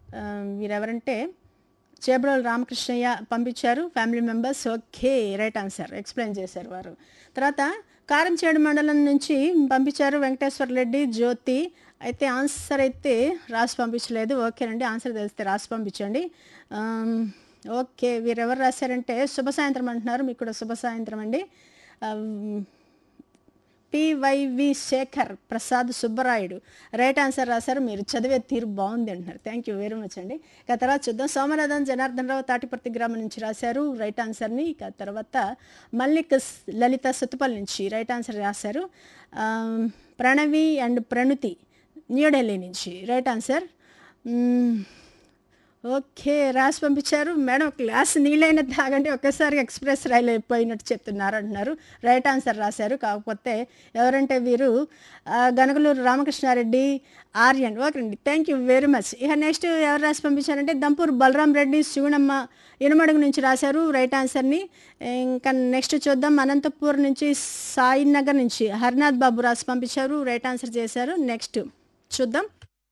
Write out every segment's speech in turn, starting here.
ఆ, వీరెవరంటే చేబ్రోలు రామకృష్ణయ్య పంపించారు family members okay right answer explain చేశారు వారు తర్వాత కారంచేడు మండలం నుంచి పంపించారు వెంకటేశ్వర రెడ్డి జ్యోతి అయితే ఆన్సర్ అయితే రాసి పంపించలేదు ఓకేనండి ఆన్సర్ తెలిస్తే రాసి పంపించండి ఆమ్, ఓకే వీరెవరు రాశారంటే శుభ సాయంత్రం అంటున్నారు మీకు కూడా శుభ సాయంత్రం అండి ఆమ్, PYV Shekhar Prasad Subbarayudu right answer రాశారు మీరు చదివే తీరు బాగుంది అంటున్నారు థ్యాంక్ యూ వెరీ మచ్ అండి ఇక తర్వాత చూద్దాం సోమనాథన్ జనార్దన్ రావు తాటిపర్తి గ్రామం నుంచి రాశారు రైట్ ఆన్సర్ని ఇక తర్వాత మల్లిక్ స్- లలిత సుతుపల్ నుంచి రైట్ ఆన్సర్ రాశారు ఆమ్, ప్రణవి అండ్ ప్రణుతి న్యూఢిల్లీ నుంచి రైట్ ఆన్సర్ మ్మ్. ఓకే రాసి పంపించారు మేడం ఒక గ్లాస్ నీళ్ళైనా తాగండి ఒక్కసారి ఎక్స్ప్రెస్ రైలు అయిపోయినట్టు చెప్తున్నారు అంటున్నారు రైట్ ఆన్సర్ రాశారు కాకపోతే ఎవరంటే వీరు ఆ, గనగలూరు రామకృష్ణారెడ్డి ఆర్యన్ ఓకే అండి థ్యాంక్ యూ వెరీ మచ్ ఇక నెక్స్ట్ ఎవరు రాసి పంపించారంటే దంపూర్ బలరాం రెడ్డి శివనమ్మ ఇనుమడుగు నుంచి రాశారు రైట్ ఆన్సర్ని ఇంకా నెక్స్ట్ చూద్దాం అనంతపూర్ నుంచి సాయినగర్ నుంచి హరినాథ్ బాబు రాసి పంపించారు రైట్ ఆన్సర్ చేశారు నెక్స్ట్ చూద్దాం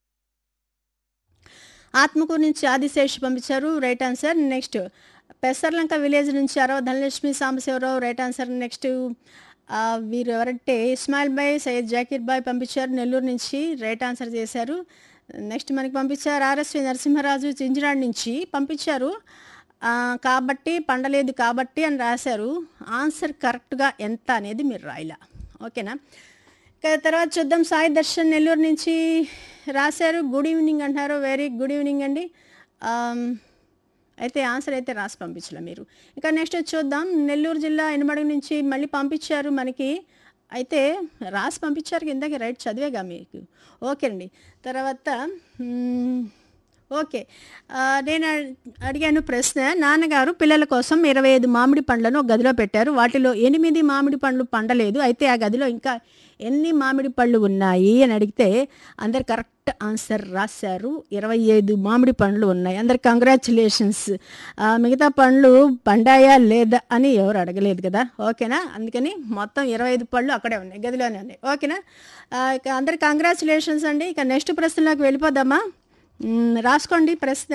ఆత్మకూరు నుంచి ఆదిశేష్ పంపించారు right answer next Pesarlanka village నుంచి Arava Dhanalakshmi Sambasiva Rao right answer next ఆ, వీరు ఎవరంటే ఇస్మాయిల్ బాయ్ సయ్యద్ జాకీర్ బాయ్ పంపించారు నెల్లూరు నుంచి రైట్ ఆన్సర్ చేశారు నెక్స్ట్ మనకి పంపించారు ఆర్ఎస్వి నరసింహరాజు చించినాడు నుంచి పంపించారు ఆ, కాబట్టి పండలేదు కాబట్టి అని రాశారు ఆన్సర్ కరెక్ట్గా ఎంత అనేది మీరు రాయలా ఓకేనా ఇక తర్వాత చూద్దాం సాయి దర్శన్ నెల్లూరు నుంచి రాశారు గుడ్ ఈవినింగ్ అంటారు వెరీ గుడ్ ఈవినింగ్ అండి ఆమ్, అయితే ఆన్సర్ అయితే రాసి పంపించలే మీరు ఇక నెక్స్ట్ చూద్దాం నెల్లూరు జిల్లా ఎనమడుగు నుంచి మళ్ళీ పంపించారు మనకి అయితే రాసి పంపించారు కిందకి రైట్ చదివేగా మీకు ఓకే అండి తర్వాత మ్మ్, ఓకే ఆ, నేను అడ్- అడిగాను ప్రశ్న నాన్నగారు పిల్లల కోసం ఇరవై ఐదు మామిడి పండ్లను ఒక గదిలో పెట్టారు వాటిలో ఎనిమిది మామిడి పండ్లు పండలేదు అయితే ఆ గదిలో ఇంకా ఎన్ని మామిడి పళ్ళు ఉన్నాయి అని అడిగితే అందరు కరెక్ట్ ఆన్సర్ రాశారు ఇరవై ఐదు మామిడి పండ్లు ఉన్నాయి అందరు కంగ్రాచులేషన్స్ మిగతా పండ్లు పండాయా లేదా అని ఎవరు అడగలేదు కదా ఓకేనా అందుకని మొత్తం ఇరవై ఐదు పళ్ళు అక్కడే ఉన్నాయి గదిలోనే ఉన్నాయి ఓకేనా ఆ, ఇక అందరు కంగ్రాచులేషన్స్ అండి ఇక నెక్స్ట్ ప్రశ్నలోకి వెళ్ళిపోదామా మ్, రాసుకోండి ప్రశ్న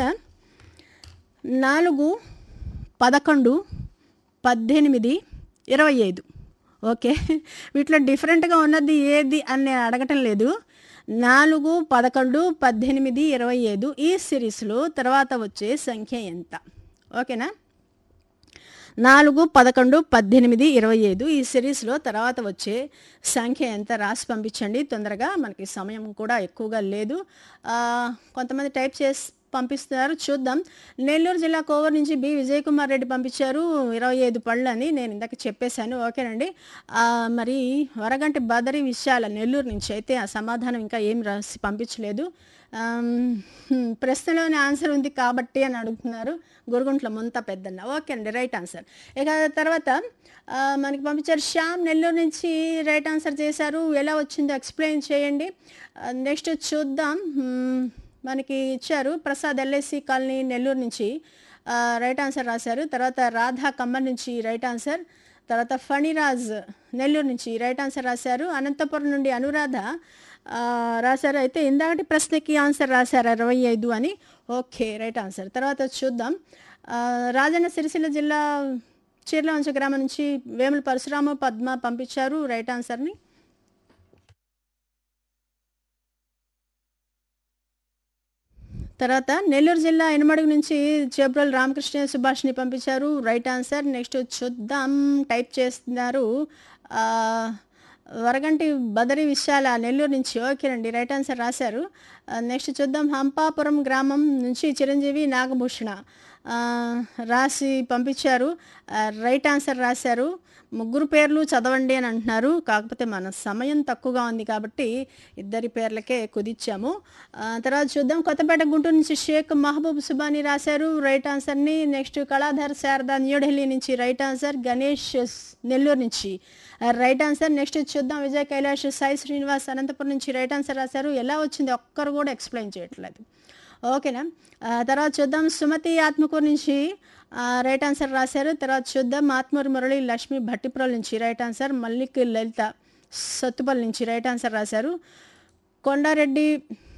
నాలుగు పదకొండు పద్దెనిమిది ఇరవై ఐదు ఓకే వీటిలో డిఫరెంట్గా ఉన్నది ఏది అని నేను అడగటం లేదు నాలుగు పదకొండు పద్దెనిమిది ఇరవై ఐదు ఈ సిరీస్లో తర్వాత వచ్చే సంఖ్య ఎంత ఓకేనా నాలుగు పదకొండు పద్దెనిమిది ఇరవై ఐదు ఈ సిరీస్లో తర్వాత వచ్చే సంఖ్య ఎంత రాసి పంపించండి తొందరగా మనకి సమయం కూడా ఎక్కువగా లేదు ఆ, కొంతమంది టైప్ చేసి పంపిస్తున్నారు చూద్దాం నెల్లూరు జిల్లా కోవూరు నుంచి బి విజయ్ కుమార్ రెడ్డి పంపించారు ఇరవై ఐదు పళ్ళు అని నేను ఇందాక చెప్పేశాను ఓకేనండి ఆ, మరి వరగంటి బదరి విషయాల నెల్లూరు నుంచి అయితే ఆ సమాధానం ఇంకా ఏం రాసి పంపించలేదు ఆమ్, హ్మ్, ప్రశ్నలోని ఆన్సర్ ఉంది కాబట్టి అని అడుగుతున్నారు గురుగుంట్ల ముంత పెద్దన్న ఓకే అండి రైట్ ఆన్సర్ ఇక తర్వాత ఆ, మనకి పంపించారు శ్యామ్ నెల్లూరు నుంచి రైట్ ఆన్సర్ చేశారు ఎలా వచ్చిందో ఎక్స్ప్లెయిన్ చేయండి నెక్స్ట్ చూద్దాం హ్మ్, మనకి ఇచ్చారు ప్రసాద్ ఎల్ఐసి కాలనీ నెల్లూరు నుంచి ఆ, రైట్ ఆన్సర్ రాశారు తర్వాత రాధా కమ్మర్ నుంచి రైట్ ఆన్సర్ తర్వాత ఫణిరాజ్ నెల్లూరు నుంచి రైట్ ఆన్సర్ రాశారు అనంతపురం నుండి అనురాధ ఆ, రాశారు అయితే ఇందాకటి ప్రశ్నకి ఆన్సర్ రాశారు అరవై ఐదు అని ఓకే రైట్ ఆన్సర్ తర్వాత చూద్దాం ఆ, రాజన్న సిరిసిల్ల జిల్లా చీర్లవంచ గ్రామం నుంచి వేముల పరశురామ పద్మ పంపించారు రైట్ ఆన్సర్ని తర్వాత నెల్లూరు జిల్లా ఎనమడుగు నుంచి చేబ్రోల్ రామకృష్ణ సుభాష్ని పంపించారు రైట్ ఆన్సర్ నెక్స్ట్ చూద్దాం టైప్ చేస్తున్నారు ఆ, వరగంటి బదరి విశాల నెల్లూరు నుంచి ఓకేనండి రైట్ ఆన్సర్ రాశారు ఆ, నెక్స్ట్ చూద్దాం హంపాపురం గ్రామం నుంచి చిరంజీవి నాగభూషణ ఆ, రాసి పంపించారు ఆ, రైట్ ఆన్సర్ రాశారు ముగ్గురు పేర్లు చదవండి అని అంటున్నారు కాకపోతే మన సమయం తక్కువగా ఉంది కాబట్టి ఇద్దరి పేర్లకే కుదిచ్చాము ఆ, తర్వాత చూద్దాం కొత్తపేట గుంటూరు నుంచి షేక్ మహబూబ్ సుబాని రాశారు రైట్ ఆన్సర్ని నెక్స్ట్ కళాధర్ శారదా న్యూఢిల్లీ నుంచి రైట్ ఆన్సర్ గణేష్ నెల్లూరు నుంచి ఆ, రైట్ ఆన్సర్ నెక్స్ట్ చూద్దాం విజయ్ కైలాష్ సాయి శ్రీనివాస్ అనంతపురం నుంచి రైట్ ఆన్సర్ రాశారు ఎలా వచ్చింది ఒక్కరు కూడా ఎక్స్ప్లెయిన్ చేయట్లేదు ఓకేనా ఆ, తర్వాత చూద్దాం సుమతి ఆత్మకూరు నుంచి ఆ, రైట్ ఆన్సర్ రాశారు తర్వాత చూద్దాం ఆత్మూరు మురళి లక్ష్మి భట్టిప్రోల్ నుంచి రైట్ ఆన్సర్ మల్లిక్ లలిత సత్తుపల్లి నుంచి రైట్ ఆన్సర్ రాశారు కొండారెడ్డి